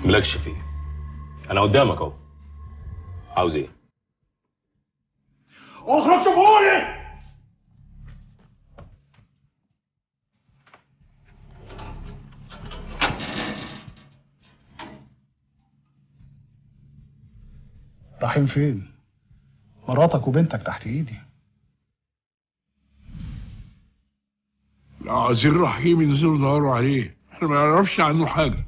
مالكش فيه انا قدامك اهو عاوز ايه اخرج شوفوني رايحين فين مراتك وبنتك تحت ايدي لو عايزين رحيم ينزلوا يدوروا عليه احنا ما نعرفش عنه حاجه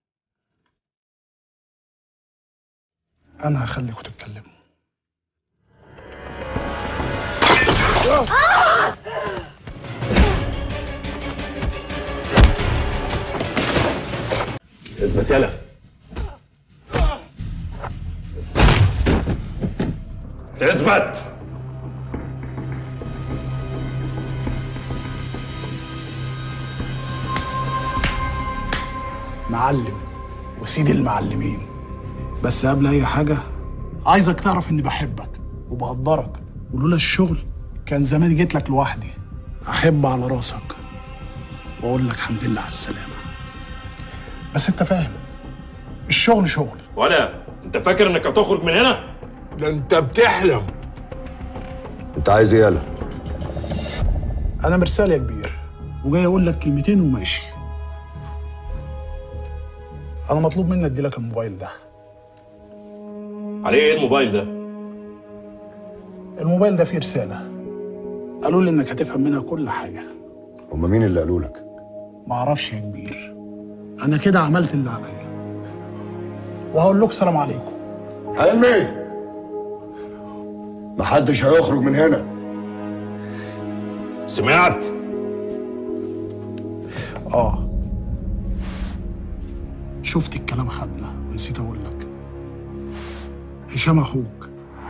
انا هخليكوا تتكلموا اثبت يلا اثبت معلم وسيد المعلمين بس قبل اي حاجه عايزك تعرف اني بحبك وبقدرك ولولا الشغل كان زمان جيت لك لوحدي احب على راسك واقول لك الحمد لله على السلامه بس انت فاهم الشغل شغل ولا انت فاكر انك هتخرج من هنا ده انت بتحلم انت عايز ايه يالا انا مرسال يا كبير وجاي اقول لك كلمتين وماشي انا مطلوب مني ادي لك الموبايل ده عليه ايه الموبايل ده الموبايل ده فيه رساله قالوا لي انك هتفهم منها كل حاجه هما مين اللي قالوا لك معرفش يا كبير انا كده عملت اللي عليا وهقول لكم سلام عليكم حلمي محدش هيخرج من هنا سمعت اه شفت الكلام خدنا ونسيت اقول لك هشام اخوك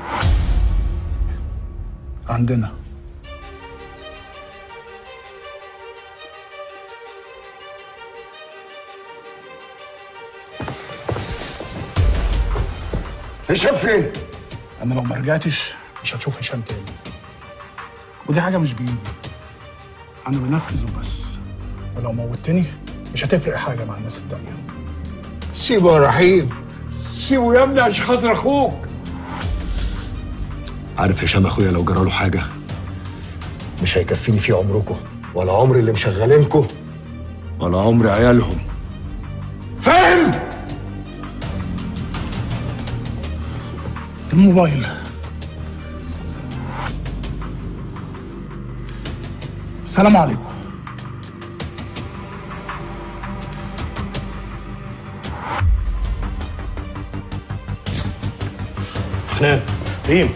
عندنا هشام فين انا لو ما رجعتش مش هتشوف هشام تاني ودي حاجه مش بايدي انا بنفذ وبس ولو موتني مش هتفرق حاجه مع الناس التانيه سيبه يا رحيم سيبه يا ابني عشان خاطر اخوك عارف هشام اخويا لو جراله حاجه مش هيكفيني فيه عمركم ولا عمر اللي مشغلينكم ولا عمر عيالهم فاهم الموبايل السلام عليكم حنان ريم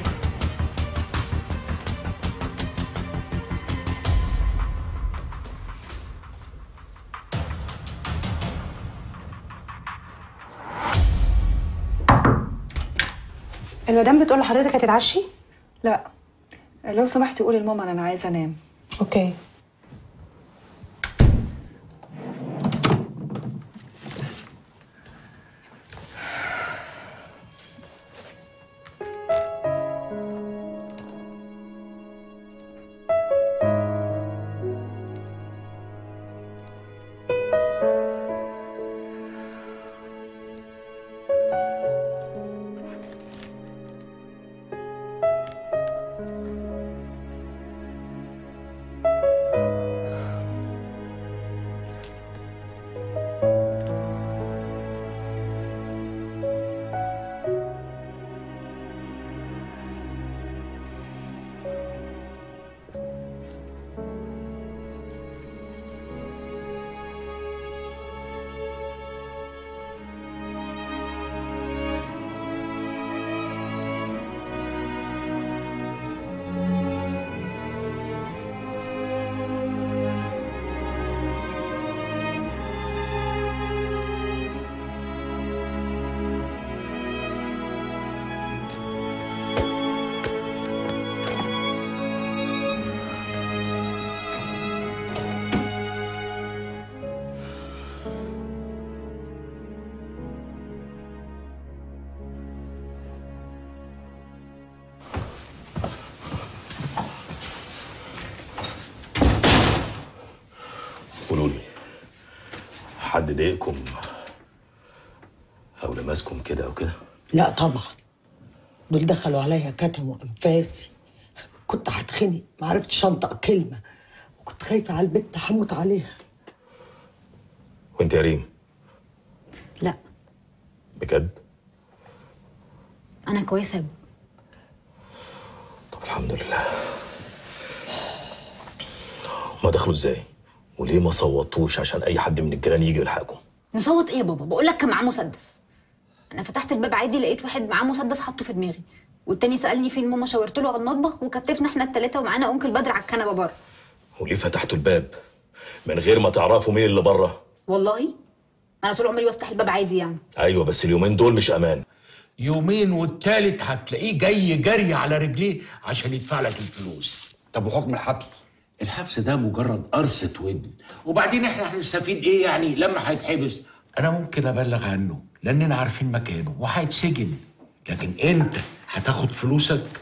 المدام بتقول لحضرتك هتتعشي؟ لا لو سمحتي قولي لماما انا عايزه انام اوكي قولوا لي حد ضايقكم ماسكهم كده او كده لا طبعا دول دخلوا عليا كتموا انفاسي كنت هتخنق ما عرفتش انطق كلمه وكنت خايفه على البت هموت عليها وانت يا ريم لا بجد انا كويسه يا ابني. طب الحمد لله ما دخلوا ازاي وليه ما صوتوش عشان اي حد من الجيران يجي يلحقكم نصوت ايه يا بابا بقول لك كان معاه مسدس انا فتحت الباب عادي لقيت واحد معاه مسدس حطه في دماغي والتاني سالني فين ماما شاورت له على المطبخ وكتفنا احنا التلاته ومعانا انكل بدر على الكنبه بره وليه فتحتوا الباب من غير ما تعرفوا مين اللي بره والله انا طول عمري بفتح الباب عادي يعني ايوه بس اليومين دول مش امان يومين والتالت هتلاقيه جاي جري على رجليه عشان يدفع لك الفلوس طب وحكم الحبس الحبس ده مجرد قرصة ودن وبعدين احنا هنستفيد ايه يعني لما هيتحبس انا ممكن ابلغ عنه لاننا عارفين مكانه وهيتسجن لكن انت هتاخد فلوسك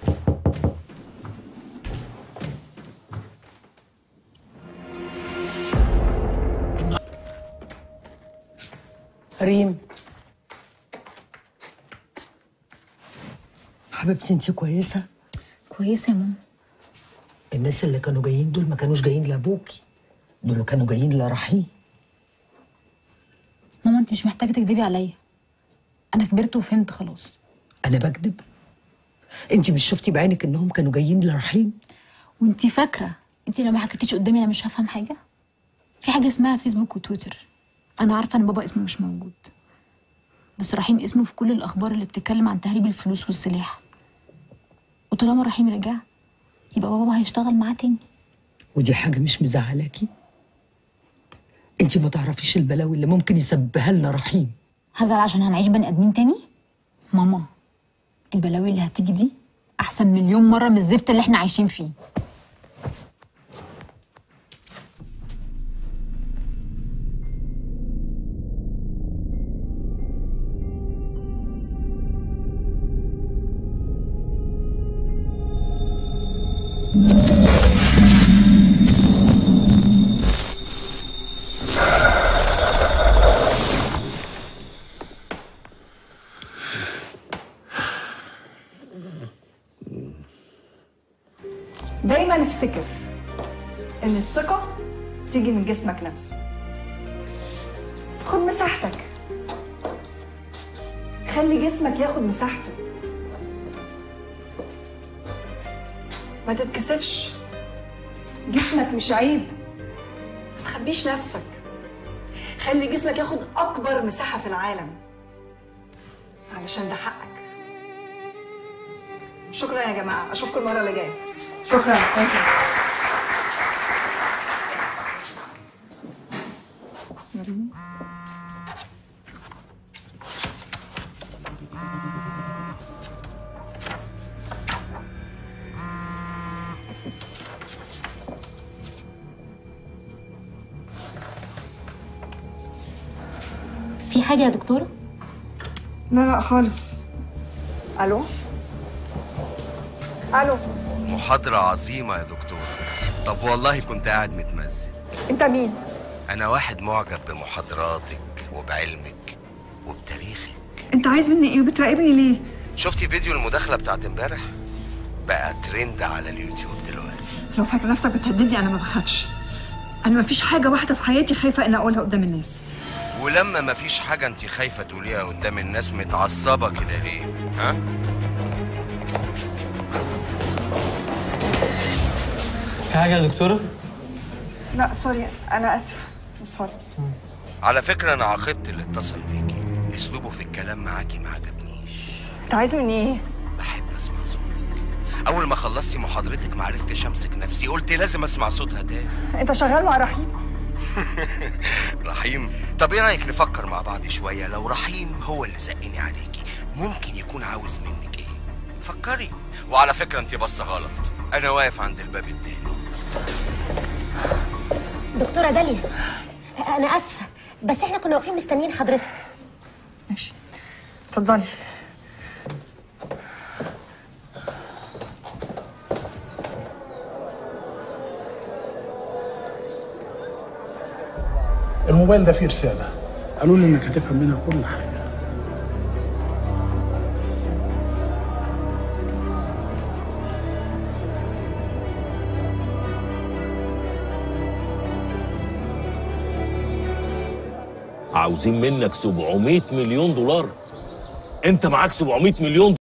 ريم حبيبتي انت كويسه كويسه يا ماما الناس اللي كانوا جايين دول ما كانوش جايين لابوكي دول كانوا جايين لرحيم ماما انت مش محتاجه تكدبي عليا انا كبرت وفهمت خلاص انا بكذب انت مش شفتي بعينك انهم كانوا جايين لرحيم وانت فاكره انت لو ما حكيتيش قدامي انا مش هفهم حاجه في حاجه اسمها فيسبوك وتويتر انا عارفه ان بابا اسمه مش موجود بس رحيم اسمه في كل الاخبار اللي بتتكلم عن تهريب الفلوس والسلاح وطالما رحيم رجع يبقى بابا هيشتغل معاه تاني ودي حاجه مش مزعلاكي انت ما تعرفيش البلاوي اللي ممكن يسببها لنا رحيم هزعل عشان هنعيش بني ادمين تاني ماما البلاوي اللي هتيجي دي احسن مليون مره من الزفت اللي احنا عايشين فيه دايما افتكر ان الثقة تيجي من جسمك نفسه خد مساحتك خلي جسمك ياخد مساحته ما تتكسفش جسمك مش عيب ما تخبيش نفسك خلي جسمك ياخد اكبر مساحة في العالم علشان ده حقك شكرا يا جماعة اشوفكم المرة اللي جاية شكرا ثانك يو في حاجه يا دكتوره لا لا خالص الو الو محاضرة عظيمة يا دكتور طب والله كنت قاعد متمزج انت مين أنا واحد معجب بمحاضراتك وبعلمك وبتاريخك انت عايز مني ايه وبتراقبني ليه شفتي فيديو المداخلة بتاعت امبارح؟ بقى ترند على اليوتيوب دلوقتي لو فاكر نفسك بتهددني انا ما بخافش انا مفيش حاجه واحده في حياتي خايفه ان اقولها قدام الناس ولما مفيش حاجة انت خايفة تقوليها قدام الناس متعصبة كده ليه؟ ها؟ في حاجة يا دكتورة؟ لا سوري انا اسفه سوري على فكرة أنا عاقبت اللي اتصل بيكي أسلوبه في الكلام معاكي ما عجبنيش انت عايز مني ايه بحب أسمع صوتك أول ما خلصتي محاضرتك ما عرفتش أمسك نفسي قلت لازم أسمع صوتها تاني انت شغال مع رحيم رحيم طب ايه رايك نفكر مع بعض شويه لو رحيم هو اللي زقني عليكي ممكن يكون عاوز منك ايه فكري وعلى فكره انت بصه غلط انا واقف عند الباب التاني دكتورة داليا أنا آسفة بس إحنا كنا واقفين مستنيين حضرتك ماشي اتفضلي الموبايل ده فيه رسالة قالوا لي انك هتفهم منها كل حاجة عاوزين منك 700 مليون دولار انت معاك 700 مليون